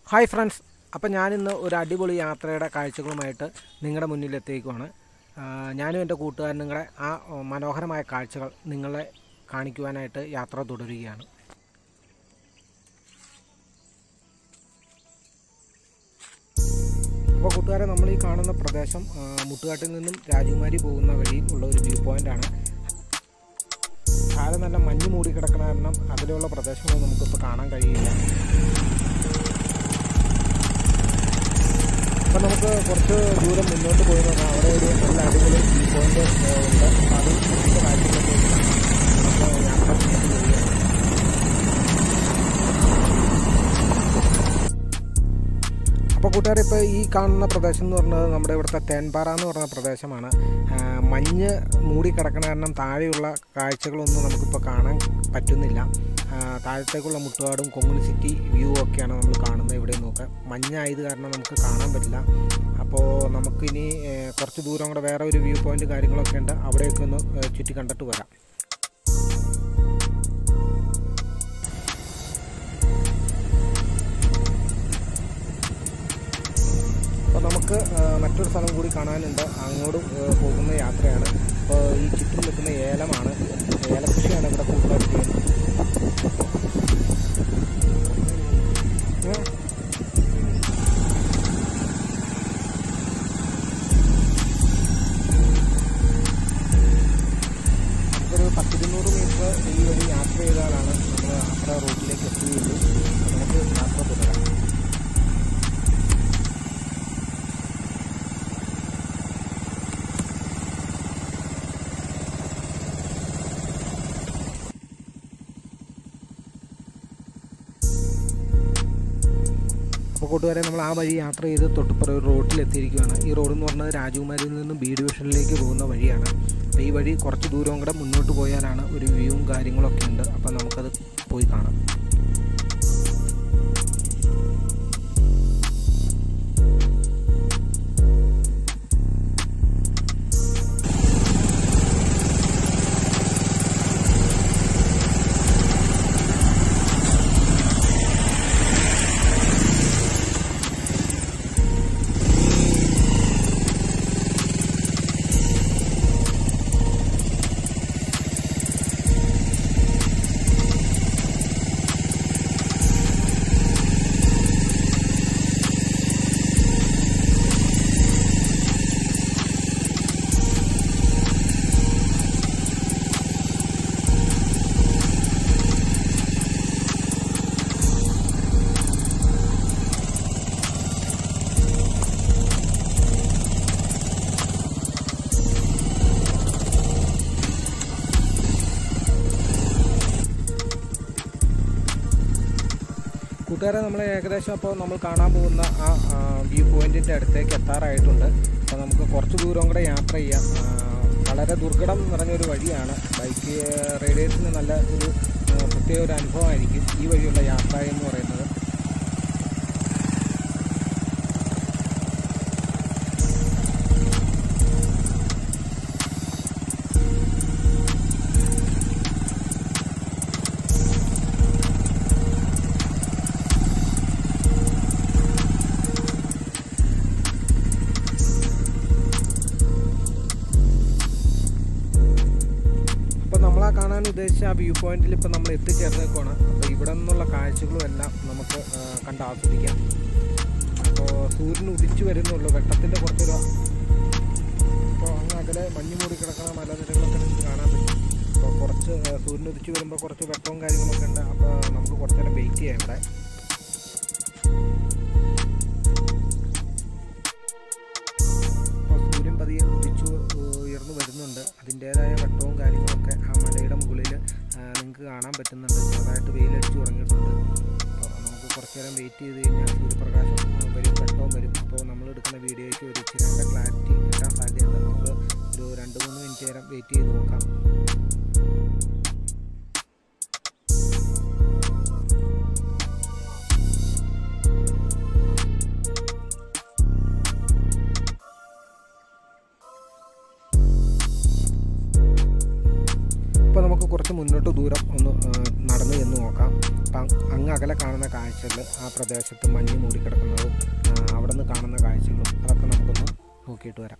Hi friends അപ്പം ഞാനിന്ന് ഒരു അടിപൊളി യാത്രയുടെ കാഴ്ചകളുമായിട്ട് നിങ്ങളുടെ മുന്നിലെത്തിക്കുവാണ് ആ, ഞാനും എൻ്റെ കൂട്ടുകാരനും നിങ്ങളുടെ ആ ഓ, മനോഹരമായ കാഴ്ചകൾ നിങ്ങളെ കാണിക്കുവാനായിട്ട് യാത്ര തുടരുകയാണ് അപ്പോൾ കൂട്ടുകാരെ നമ്മൾ ഈ കാണുന്ന പ്രദേശം ആ, മുട്ടുകാട്ടിൽ നിന്നും രാജകുമാരി പോകുന്ന വഴിയിൽ ഉള്ള ഒരു വ്യൂ പോയിൻ്റാണ് താഴെ നല്ല മഞ്ഞ് മൂടി കിടക്കണ കാരണം അതിലുള്ള പ്രദേശങ്ങൾ നമുക്കിപ്പോൾ കാണാൻ കഴിയില്ല അപ്പം നമുക്ക് കുറച്ച് ദൂരം മുന്നോട്ട് പോയി നോക്കാം അവിടെ ഒരു നല്ല അടിപൊളി വ്യൂ പോയിന്റ് ഉണ്ട് അപ്പം അത് അതിൻ്റെ കാഴ്ചകളൊക്കെ നമുക്ക് യാത്ര മുന്നോട്ട് പോവുകയാണ് അപ്പോൾ കൂട്ടുകാർ ഇപ്പോൾ ഈ കാണുന്ന പ്രദേശം എന്ന് പറയുന്നത് നമ്മുടെ ഇവിടുത്തെ തേൻപാറ എന്ന് പറഞ്ഞ പ്രദേശമാണ് ആ, മഞ്ഞ് മൂടി കിടക്കണ കാരണം താഴെയുള്ള കാഴ്ചകളൊന്നും നമുക്കിപ്പോൾ കാണാൻ പറ്റുന്നില്ല ആ, താഴത്തേക്കുള്ള മുട്ടുകാടും കൊങ്ങുൻ സിറ്റി വ്യൂ ഒക്കെയാണ് നമ്മൾ കാണുന്നത് ഇവിടെ നോക്കാം മഞ്ഞായത് കാരണം നമുക്ക് കാണാൻ പറ്റില്ല അപ്പോൾ നമുക്കിനി ഏ, കുറച്ച് ദൂരം കൂടെ വേറെ ഒരു വ്യൂ പോയിന്റ് കാര്യങ്ങളൊക്കെ ഉണ്ട് അവിടെയൊക്കെ ഒന്ന് ഏ, ചുറ്റി കണ്ടിട്ട് വരാം അപ്പോൾ നമുക്ക് ആ, മറ്റൊരു സ്ഥലം കൂടി കാണാനുണ്ട് അങ്ങോട്ട് ആ, പോകുന്ന യാത്രയാണ് അപ്പോൾ ഈ ചുറ്റും നിൽക്കുന്ന ഏലമാണ് ഏലകൃഷിയാണ് ഇവിടെ കൂടുതലായിട്ട് ചെയ്യുന്നത് ഏ? നമുക്കൊരു പത്തിരുന്നൂറ് മീറ്റർ ഈ വഴി യാത്ര ചെയ്താലാണ് നമ്മൾ അത്ര റൂട്ടിലേക്ക് എത്തുകയുള്ളൂ അപ്പോൾ നമുക്ക് യാത്ര തുടരാം അപ്പോൾ കൂട്ടുകാരെ നമ്മൾ ആ വഴി യാത്ര ചെയ്ത് തൊട്ടുപ്പുറം ഒരു റോഡിലെത്തിയിരിക്കുകയാണ് ഈ റോഡ് എന്ന് പറഞ്ഞത് രാജകുമാരിയിൽ നിന്നും ബി ഡിവിഷനിലേക്ക് പോകുന്ന വഴിയാണ് അപ്പോൾ ഈ വഴി കുറച്ച് ദൂരം കൂടെ മുന്നോട്ട് പോയാലാണ് ഒരു വ്യൂവും കാര്യങ്ങളൊക്കെ ഉണ്ട് അപ്പോൾ നമുക്കത് പോയി കാണാം കൂട്ടുകാരെ നമ്മൾ ഏകദേശം അപ്പോൾ നമ്മൾ കാണാൻ പോകുന്ന ആ വ്യൂ പോയിന്റിൻ്റെ അടുത്തേക്ക് എത്താറായിട്ടുണ്ട് അപ്പോൾ നമുക്ക് കുറച്ച് ദൂരം കൂടെ യാത്ര ചെയ്യാം ആ, വളരെ ദുർഘടം നിറഞ്ഞൊരു വഴിയാണ് ബൈക്ക് റൈഡേഴ്സിന് നല്ല ഒരു ആ, പ്രത്യേക ഒരു അനുഭവമായിരിക്കും ഈ വഴിയുള്ള യാത്ര എന്ന് പറയുന്നത് അപ്പോൾ നമ്മളാ കാണാൻ ഉദ്ദേശിച്ച ആ വ്യൂ പോയിന്റിൽ ഇപ്പോൾ നമ്മൾ എത്തിച്ചേർന്നേക്കുവാണ് അപ്പോൾ ഇവിടെ നിന്നുള്ള കാഴ്ചകളും എല്ലാം നമുക്ക് ആ, കണ്ട് ആസ്വദിക്കാം അപ്പോൾ സൂര്യൻ ഉദിച്ചു വരുന്നുള്ളൂ വെട്ടത്തിൻ്റെ കുറച്ചൊരു അപ്പോൾ അങ്ങ് അകലെ മഞ്ഞ് മൂടി കിടക്കുന്ന മലനിരകളൊക്കെ നിങ്ങൾക്ക് കാണാൻ പറ്റും അപ്പോൾ കുറച്ച് ആ, സൂര്യൻ ഉദിച്ചു വരുമ്പോൾ കുറച്ച് വെട്ടവും കാര്യങ്ങളൊക്കെ ഉണ്ട് അപ്പോൾ നമുക്ക് കുറച്ച് നേരം വെയിറ്റ് ചെയ്യാം ഇവിടെ അപ്പോൾ സൂര്യൻ പതിയെ ഉദിച്ചു ഉയർന്നു വരുന്നുണ്ട് അതിൻ്റേതായ വെട്ടവും കാര്യങ്ങളൊക്കെ ആ മലയുടെ മുകളിൽ നിങ്ങൾക്ക് കാണാൻ പറ്റുന്നുണ്ട് ചെറുതായിട്ട് വെയിലടിച്ചു തുടങ്ങിയിട്ടുണ്ട് അപ്പോൾ നമുക്ക് കുറച്ച് നേരം വെയിറ്റ് ചെയ്ത് കഴിഞ്ഞാൽ സൂര്യപ്രകാശം ആ, വരും വെട്ടവും വരും അപ്പോൾ നമ്മൾ എടുക്കുന്ന വീഡിയോയ്ക്ക് ഒരു ഇച്ചിരി നല്ല ക്ലാരിറ്റി കിട്ടാൻ സാധ്യതയുണ്ട് നമുക്ക് ഒരു രണ്ട് മൂന്ന് മിനിറ്റ് നേരം വെയിറ്റ് ചെയ്ത് നോക്കാം അപ്പോൾ നമുക്ക് കുറച്ച് മുന്നോട്ട് ദൂരം ഒന്ന് ആ, നടന്ന് ചെന്ന് നോക്കാം അപ്പം അങ്ങ് അകലെ കാണുന്ന കാഴ്ചകൾ ആ പ്രദേശത്ത് മഞ്ഞ് മൂടിക്കിടക്കുന്നതും ആ, അവിടെ നിന്ന് കാണുന്ന കാഴ്ചകളും അതൊക്കെ നമുക്കൊന്ന് നോക്കിയിട്ട് വരാം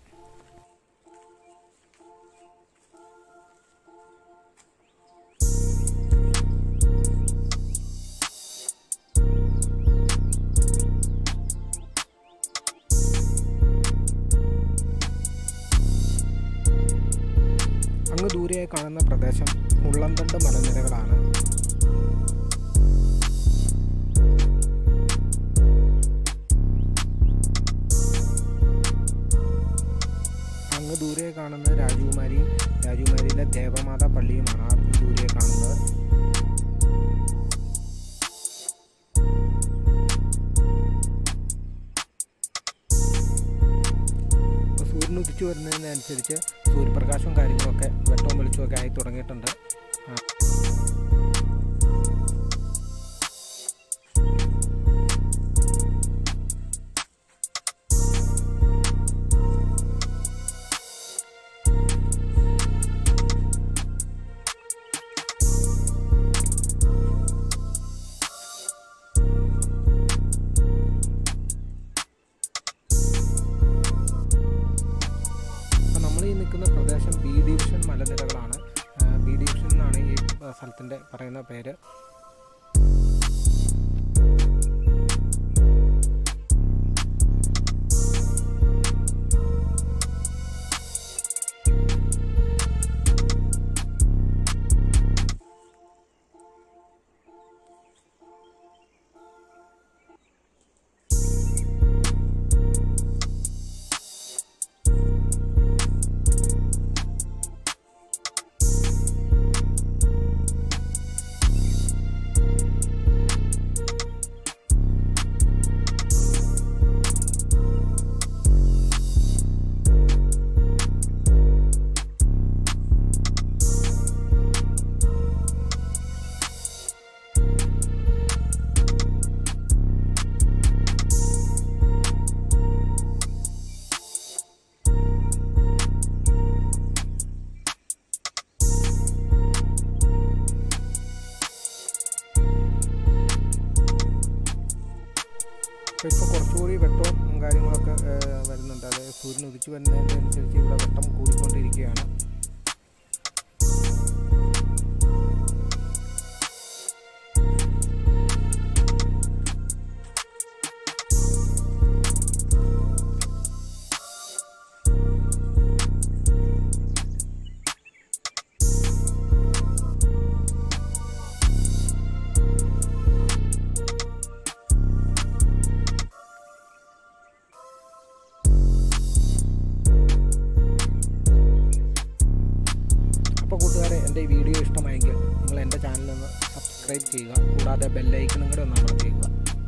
അങ്ങ് ദൂരെയായി കാണുന്ന പ്രദേശം മുള്ളന്തണ്ട് മലനിരകളാണ് അങ്ങ് ദൂരെ കാണുന്നത് രാജകുമാരിയും രാജകുമാരിയിലെ ദേവമാത പള്ളിയുമാണ് ആ ദൂരെ കാണുന്നത് അപ്പോൾ സൂര്യൻ ഉദിച്ചു വരുന്നതിനനുസരിച്ച് സൂര്യപ്രകാശവും കാര്യങ്ങളൊക്കെ വെട്ടവും വെളിച്ചമൊക്കെ ആയി തുടങ്ങിയിട്ടുണ്ട് ആ, അപ്പോൾ നമ്മൾ ഈ നിൽക്കുന്ന പ്രദേശം ബി ഡിവിഷൻ മലനിരകളാണ് ആ, ബി ഡിവിഷൻ എന്നാണ് ഈ ആ, സ്ഥലത്തിൻ്റെ പറയുന്ന പേര് അപ്പോൾ ഇപ്പോൾ കുറച്ചുകൂടി വെട്ടവും കാര്യങ്ങളൊക്കെ ആ, വരുന്നുണ്ട് അതായത് സൂര്യൻ ഉദിച്ചു വരുന്നതിനനുസരിച്ച് ഇവിടെ വെട്ടം കൂടിക്കൊണ്ടിരിക്കുകയാണ് അപ്പോൾ കൂട്ടുകാരെ എൻ്റെ ഈ വീഡിയോ ഇഷ്ടമായെങ്കിൽ നിങ്ങൾ എൻ്റെ ചാനലൊന്ന് സബ്സ്ക്രൈബ് ചെയ്യുക കൂടാതെ ബെല്ലൈക്കണും കൂടെ ഒന്ന് അമർത്തിയേക്കുക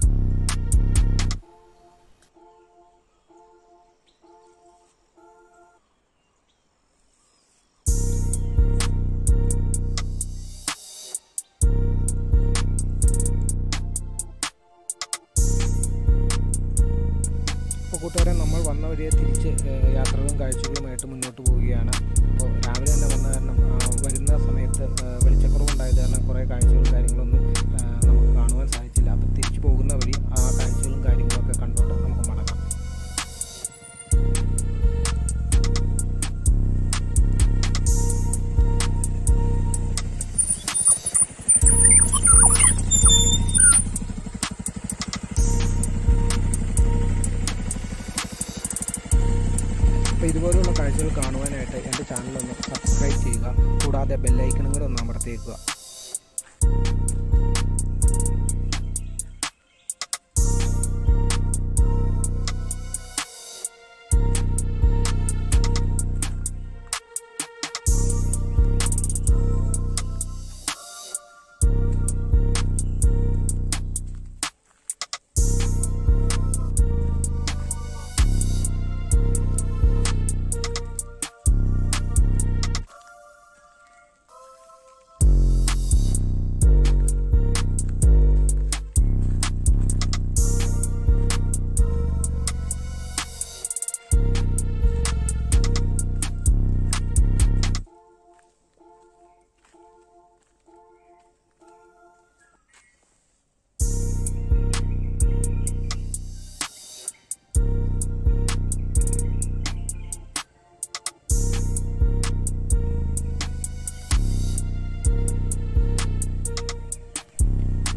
അപ്പോൾ കൂട്ടുകാരെ നമ്മൾ വന്ന വഴിയെ തിരിച്ച് ഏഹ്, യാത്രകളും കാഴ്ചകളുമായിട്ട് മുന്നോട്ട് പോവുകയാണ് അപ്പോൾ രാവിലെ തന്നെ വന്ന കാരണം ആ, വരുന്ന സമയത്ത് ഏഹ്, വെളിച്ചക്കുറവുണ്ടായത് കാരണം കുറേ കാഴ്ചകളും കാര്യങ്ങളൊന്നും ഏഹ്, നമുക്ക് കാണുവാൻ സാധിച്ചില്ല അപ്പോൾ തിരിച്ചു പോകുന്ന വഴി ആ കാഴ്ചകളും കാര്യങ്ങളൊക്കെ കണ്ടുകൊണ്ട് നമുക്ക് മടങ്ങാം അപ്പോൾ ഇതുപോലുള്ള കാഴ്ചകൾ കാണുവാനായിട്ട് എൻ്റെ ചാനലൊന്ന് സബ്സ്ക്രൈബ് ചെയ്യുക കൂടാതെ ബെല്ലൈക്കണും കൂടെ ഒന്ന് അമർത്തിയേക്കുക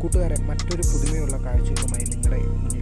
കൂട്ടുകാരെ മറ്റൊരു പുതുമയുള്ള കാഴ്ചകളുമായി നിങ്ങളുടെ മുന്നിൽ